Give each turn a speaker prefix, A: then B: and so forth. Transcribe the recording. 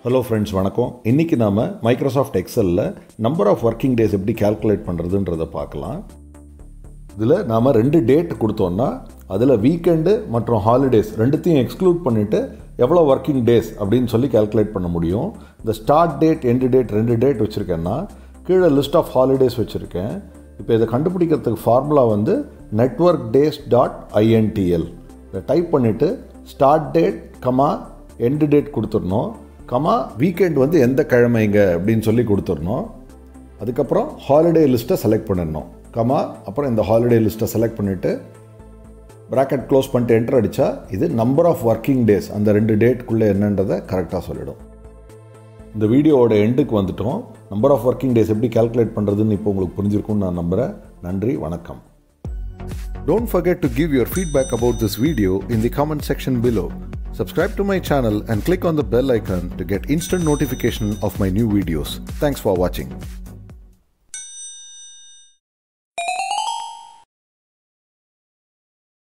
A: Hello friends வணக்கம் இன்றைக்கி நாம் மைக்ரோசாஃப்ட் எக்ஸலில் நம்பர் ஆஃப் ஒர்க்கிங் டேஸ் எப்படி கால்குலேட் பண்ணுறதுன்றதை பார்க்கலாம் இதில் நாம் ரெண்டு டேட் கொடுத்தோன்னா அதில் வீக்கெண்டு மற்றும் ஹாலிடேஸ் ரெண்டுத்தையும் எக்ஸ்க்ளூட் பண்ணிவிட்டு எவ்வளோ ஒர்க்கிங் டேஸ் அப்படின்னு சொல்லி கால்குலேட் பண்ண முடியும் இந்த ஸ்டார்ட் டேட் எண்டு டேட் ரெண்டு டேட் வச்சுருக்கேன்னா கீழே லிஸ்ட் ஆஃப் ஹாலிடேஸ் வச்சுருக்கேன் இப்போ இதை கண்டுபிடிக்கிறதுக்கு ஃபார்முலா வந்து நெட்ஒர்க் டேஸ் டாட் ஐஎன்டிஎல் இதை டைப் பண்ணிவிட்டு start date comma end date கொடுத்துடணும் கமா வீக்கெண்ட் வந்து எந்த கிழமைங்க அப்படின்னு சொல்லி கொடுத்துடணும் அதுக்கப்புறம் ஹாலிடே லிஸ்ட்டை செலக்ட் பண்ணிடணும் கமா அப்புறம் இந்த ஹாலிடே லிஸ்ட்டை செலக்ட் பண்ணிவிட்டு ப்ராக்கெட் க்ளோஸ் பண்ணிட்டு என்டர் அடித்தா இது நம்பர் ஆஃப் ஒர்க்கிங் டேஸ் அந்த ரெண்டு டேட்குள்ளே என்னன்றதை கரெக்டாக சொல்லிடும் இந்த வீடியோவோட எண்டுக்கு வந்துட்டோம் நம்பர் ஆஃப் ஒர்க்கிங் டேஸ் எப்படி கால்குலேட் பண்ணுறதுன்னு இப்போ உங்களுக்கு புரிஞ்சிருக்கும்னு நான் நம்புகிறேன் நன்றி வணக்கம் Don't forget to give your feedback about this video in the comment section below. Subscribe to my channel and click on the bell icon to get instant notification of my new videos. Thanks for watching.